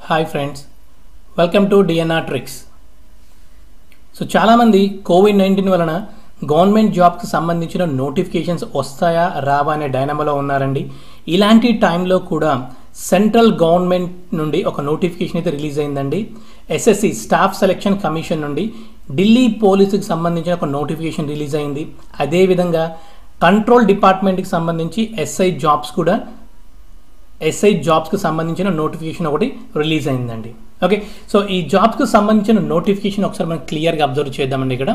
hi friends welcome to DNR tricks so చాలామంది COVID nineteen వలన government జాబ్కి సంబంధించిన నోటిఫికేషన్స్ వస్తాయా రావా అనే డైనమోలో ఉన్నారండి ఇలాంటి టైంలో కూడా సెంట్రల్ గవర్నమెంట్ నుండి ఒక నోటిఫికేషన్ అయితే రిలీజ్ అయిందండి ఎస్ఎస్సి స్టాఫ్ సెలక్షన్ కమిషన్ నుండి ఢిల్లీ పోలీసుకి సంబంధించిన ఒక నోటిఫికేషన్ రిలీజ్ అయింది అదేవిధంగా కంట్రోల్ డిపార్ట్మెంట్కి సంబంధించి ఎస్ఐ జాబ్స్ కూడా ఎస్ఐ జాబ్స్కి సంబంధించిన నోటిఫికేషన్ ఒకటి రిలీజ్ అయిందండి ఓకే సో ఈ జాబ్స్కి సంబంధించిన నోటిఫికేషన్ ఒకసారి మనం క్లియర్గా అబ్జర్వ్ చేద్దామండి ఇక్కడ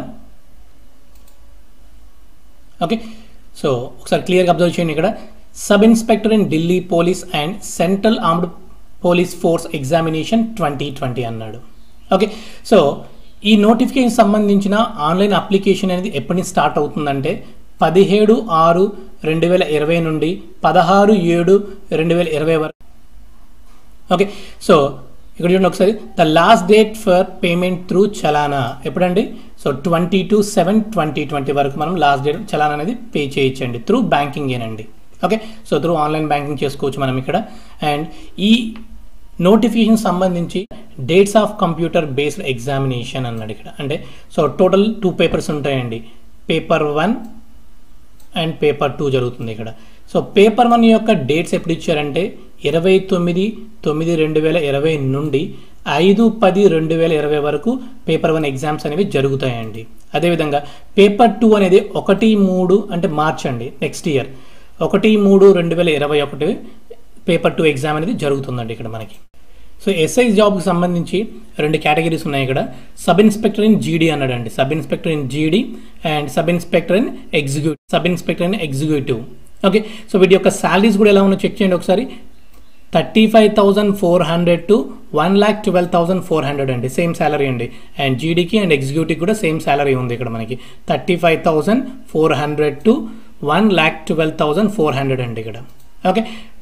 ఓకే సో ఒకసారి క్లియర్గా అబ్జర్వ్ చేయండి ఇక్కడ sub inspector in Delhi police and central armed police force examination twenty twenty అన్నాడు ఓకే సో ఈ నోటిఫికేషన్ సంబంధించిన ఆన్లైన్ అప్లికేషన్ అనేది ఎప్పటి నుంచి స్టార్ట్ అవుతుందంటే పదిహేడు ఆరు రెండు వేల ఇరవై నుండి పదహారు ఏడు రెండు వేల ఇరవై వరకు ఓకే సో ఇక్కడ చూడండి ఒకసారి the last date for payment through చలానా ఎప్పుడండి so twenty two seven twenty twenty వరకు మనం లాస్ట్ డేట్ చలానా అనేది పే చేయొచ్చండి త్రూ బ్యాంకింగ్ ఏనండి okay so through online banking చేసుకోవచ్చు మనం ఇక్కడ అండ్ ఈ నోటిఫికేషన్ సంబంధించి dates of computer based examination అన్నాడు ఇక్కడ అంటే సో టోటల్ టూ పేపర్స్ ఉంటాయండి paper one and paper two జరుగుతుంది ఇక్కడ సో పేపర్ వన్ యొక్క డేట్స్ ఎప్పుడు ఇచ్చారంటే ఇరవై తొమ్మిది తొమ్మిది రెండు వేల ఇరవై నుండి ఐదు పది రెండు వేల ఇరవై వరకు పేపర్ వన్ ఎగ్జామ్స్ అనేవి జరుగుతాయండి అదేవిధంగా పేపర్ టూ అనేది ఒకటి మూడు అంటే మార్చ్ అండి నెక్స్ట్ ఇయర్ ఒకటి మూడు రెండు వేల ఇరవై ఒకటి పేపర్ టూ ఎగ్జామ్ అనేది జరుగుతుందండి ఇక్కడ మనకి సో ఎస్ఐ జాబ్కి సంబంధించి రెండు కేటగిరీస్ ఉన్నాయి ఇక్కడ సబ్ ఇన్స్పెక్టర్ ఇన్ జీడీ అన్నాడండి sub inspector in GD and sub inspector in executive sub inspector in executive okay so వీటి యొక్క శాలరీస్ కూడా ఎలా ఉన్నా చెక్ చేయండి ఒకసారి thirty five thousand four hundred to one lakh twelve thousand four hundred అండి same salary అండి అండ్ జీడీకి అండ్ ఎగ్జిక్యూటివ్ కూడా సేమ్ శాలరీ ఉంది ఇక్కడ మనకి thirty five thousand four hundred to one lakh twelve thousand four hundred అండి ఇక్కడ ఓకే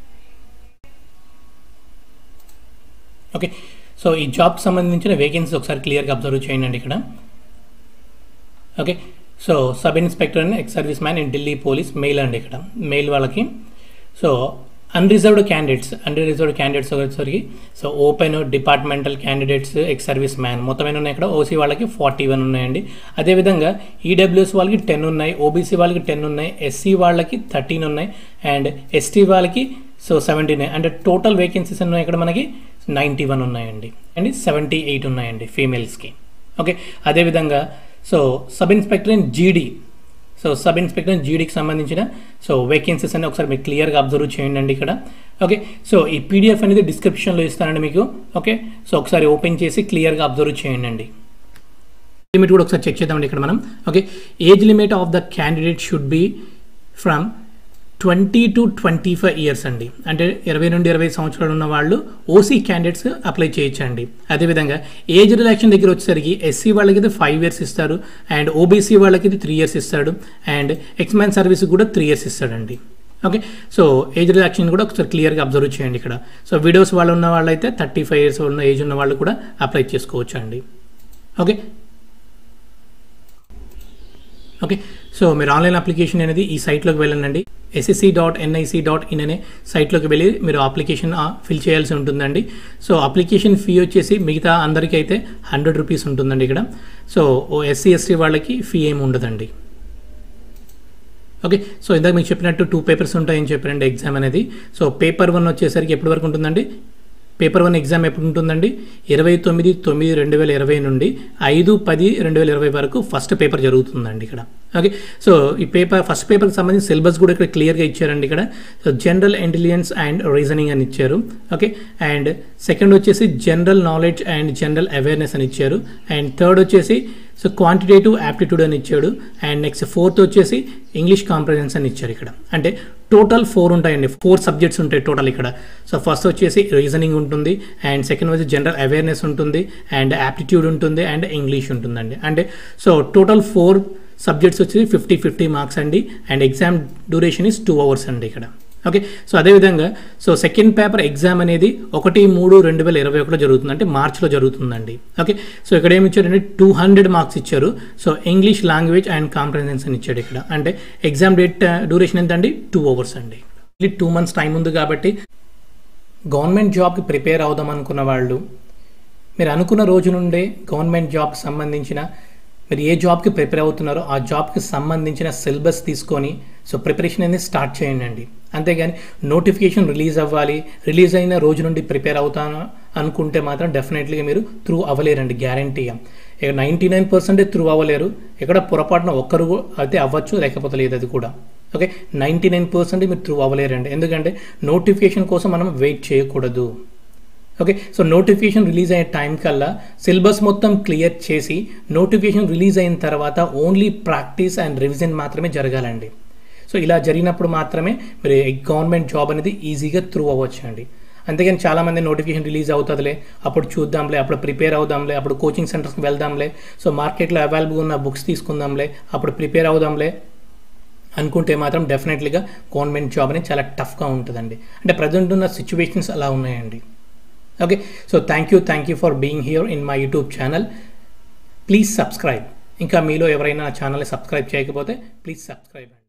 ఓకే సో ఈ జాబ్కి సంబంధించిన వేకెన్సీ ఒకసారి క్లియర్గా అబ్జర్వ్ చేయండి ఇక్కడ okay so sub inspector and ex serviceman in Delhi police male అండి ఇక్కడ మెయిల్ వాళ్ళకి so unreserved candidates unreserved candidates వచ్చేసరికి so open departmental candidates ex serviceman మొత్తం ఎన్ని ఉన్నాయి ఇక్కడ ఓసీ వాళ్ళకి ఫార్టీ వన్ ఉన్నాయండి అదేవిధంగా ఈడబ్ల్యూఎస్ వాళ్ళకి టెన్ ఉన్నాయి ఓబీసీ వాళ్ళకి టెన్ ఉన్నాయి ఎస్సీ వాళ్ళకి థర్టీన్ ఉన్నాయి అండ్ ఎస్టీ వాళ్ళకి సో సెవెంటీ నైన్ అంటే టోటల్ వేకెన్సీస్ ఉన్నాయి ఇక్కడ మనకి నైంటీ వన్ ఉన్నాయండి అండ్ సెవెంటీ ఎయిట్ ఉన్నాయండి ఫీమేల్స్కి ఓకే అదేవిధంగా so sub inspector in GD so sub inspector జీడీకి సంబంధించిన సో వేకెన్సీస్ అని ఒకసారి మీరు క్లియర్గా అబ్జర్వ్ చేయండి అండి ఇక్కడ ఓకే సో ఈ పీడిఎఫ్ అనేది డిస్క్రిప్షన్లో ఇస్తానండి మీకు ఓకే సో ఒకసారి ఓపెన్ చేసి క్లియర్గా అబ్జర్వ్ చేయండి అండి లిమిట్ కూడా ఒకసారి చెక్ చేద్దామండి ఇక్కడ మనం okay age limit of the candidate should be from twenty to twenty five years అండి అంటే ఇరవై నుండి ఇరవై సంవత్సరాలు ఉన్న వాళ్ళు ఓసీ క్యాండిడేట్స్ అప్లై చేయొచ్చండి అదేవిధంగా ఏజ్ రిలాక్షన్ దగ్గర వచ్చేసరికి ఎస్సీ వాళ్ళకి అయితే ఫైవ్ ఇయర్స్ ఇస్తారు అండ్ ఓబీసీ వాళ్ళకి అయితే త్రీ ఇయర్స్ ఇస్తాడు అండ్ ఎక్స్మెన్ సర్వీస్ కూడా త్రీ ఇయర్స్ ఇస్తాడండి ఓకే సో ఏజ్ రిలాక్షన్ కూడా ఒకసారి క్లియర్గా అబ్జర్వ్ చేయండి ఇక్కడ సో వీడియోస్ వాళ్ళు ఉన్న వాళ్ళైతే థర్టీ ఫైవ్ ఇయర్స్ ఉన్న ఏజ్ ఉన్న వాళ్ళు కూడా అప్లై చేసుకోవచ్చు అండి ఓకే ఓకే సో మీరు ఆన్లైన్ అప్లికేషన్ అనేది ఈ సైట్లోకి వెళ్ళండి SSC dot NIC dot in అనే సైట్లోకి వెళ్ళి మీరు అప్లికేషన్ ఫిల్ చేయాల్సి ఉంటుందండి సో అప్లికేషన్ ఫీ వచ్చేసి మిగతా అందరికీ అయితే హండ్రెడ్ రూపీస్ ఉంటుందండి ఇక్కడ సో ఓ ఎస్సీ ఎస్టీ వాళ్ళకి ఫీ ఏమి ఉండదండి ఓకే సో ఇందాక మీకు చెప్పినట్టు టూ పేపర్స్ ఉంటాయని చెప్పారండి ఎగ్జామ్ అనేది సో పేపర్ వన్ వచ్చేసరికి ఎప్పటి వరకు ఉంటుందండి పేపర్ వన్ ఎగ్జామ్ ఎప్పుడు ఉంటుందండి ఇరవై తొమ్మిది తొమ్మిది రెండు వేల ఇరవై నుండి ఐదు పది రెండు వేల ఇరవై వరకు ఫస్ట్ పేపర్ జరుగుతుందండి ఇక్కడ ఓకే సో ఈ పేపర్ ఫస్ట్ పేపర్కి సంబంధించి సిలబస్ కూడా ఇక్కడ క్లియర్గా ఇచ్చారండి ఇక్కడ so general intelligence and reasoning అని ఇచ్చారు ఓకే అండ్ సెకండ్ వచ్చేసి general knowledge and general awareness అని ఇచ్చారు అండ్ థర్డ్ వచ్చేసి సో క్వాంటిటేటివ్ యాప్టిట్యూడ్ అని ఇచ్చాడు అండ్ నెక్స్ట్ ఫోర్త్ వచ్చేసి ఇంగ్లీష్ కాంప్రజెన్స్ అని ఇచ్చారు ఇక్కడ అంటే టోటల్ ఫోర్ ఉంటాయండి ఫోర్ సబ్జెక్ట్స్ ఉంటాయి టోటల్ ఇక్కడ సో ఫస్ట్ వచ్చేసి రీజనింగ్ ఉంటుంది అండ్ సెకండ్ వచ్చి జనరల్ అవేర్నెస్ ఉంటుంది అండ్ యాప్టిట్యూడ్ ఉంటుంది అండ్ ఇంగ్లీష్ ఉంటుందండి అంటే సో టోటల్ ఫోర్ సబ్జెక్ట్స్ వచ్చేసి ఫిఫ్టీ ఫిఫ్టీ మార్క్స్ అండి and exam duration is two hours అండి ఇక్కడ ఓకే సో అదేవిధంగా సో సెకండ్ పేపర్ ఎగ్జామ్ అనేది ఒకటి మూడు రెండు వేల ఇరవై ఒకటిలో జరుగుతుంది అంటే మార్చ్లో జరుగుతుందండి ఓకే సో ఇక్కడ ఏమి ఇచ్చారంటే టూ హండ్రెడ్ మార్క్స్ ఇచ్చారు so English language and comprehension అని ఇచ్చాడు ఇక్కడ అంటే ఎగ్జామ్ డేట్ డ్యూరేషన్ ఎంత అండి టూ అవర్స్ అండి టూ మంత్స్ టైం ఉంది కాబట్టి గవర్నమెంట్ జాబ్కి ప్రిపేర్ అవుదాం అనుకున్న వాళ్ళు మీరు అనుకున్న రోజు నుండే గవర్నమెంట్ జాబ్కి సంబంధించిన మీరు ఏ జాబ్కి ప్రిపేర్ అవుతున్నారో ఆ జాబ్కి సంబంధించిన సిలబస్ తీసుకొని సో ప్రిపరేషన్ అనేది స్టార్ట్ చేయండి అండి అంతేగాని నోటిఫికేషన్ రిలీజ్ అవ్వాలి రిలీజ్ అయిన రోజు నుండి ప్రిపేర్ అవుతాను అనుకుంటే మాత్రం డెఫినెట్లీగా మీరు త్రూ అవ్వలేరండి గ్యారంటీగా ఇక నైంటీ నైన్ పర్సెంటే త్రూ అవ్వలేరు ఇక్కడ పొరపాటున ఒక్కరు అయితే అవ్వచ్చు లేకపోతే లేదు అది కూడా ఓకే నైంటీ నైన్ పర్సెంట్ మీరు త్రూ అవ్వలేరండి ఎందుకంటే నోటిఫికేషన్ కోసం మనం వెయిట్ చేయకూడదు ఓకే సో నోటిఫికేషన్ రిలీజ్ అయ్యే టైం కల్లా సిలబస్ మొత్తం క్లియర్ చేసి నోటిఫికేషన్ రిలీజ్ అయిన తర్వాత ఓన్లీ ప్రాక్టీస్ అండ్ రివిజన్ మాత్రమే జరగాలండి సో ఇలా జరిగినప్పుడు మాత్రమే మీరు గవర్నమెంట్ జాబ్ అనేది ఈజీగా త్రూ అవ్వచ్చు అండి అంతేగాని చాలామంది నోటిఫికేషన్ రిలీజ్ అవుతుందిలే అప్పుడు చూద్దాంలే అప్పుడు ప్రిపేర్ అవుదాంలే అప్పుడు కోచింగ్ సెంటర్స్కి వెళ్దాంలే సో మార్కెట్లో అవైలబుల్ ఉన్న బుక్స్ తీసుకుందాంలే అప్పుడు ప్రిపేర్ అవుదాంలే అనుకుంటే మాత్రం డెఫినెట్లీగా గవర్నమెంట్ జాబ్ అనేది చాలా టఫ్గా ఉంటుందండి అంటే ప్రజెంట్ ఉన్న సిచ్యువేషన్స్ అలా ఉన్నాయండి okay so thank you thank you for being here in my youtube channel please subscribe ఇంకా మీలో ఎవరైనా నా ఛానల్ని సబ్స్క్రైబ్ చేయకపోతే ప్లీజ్ సబ్స్క్రైబ్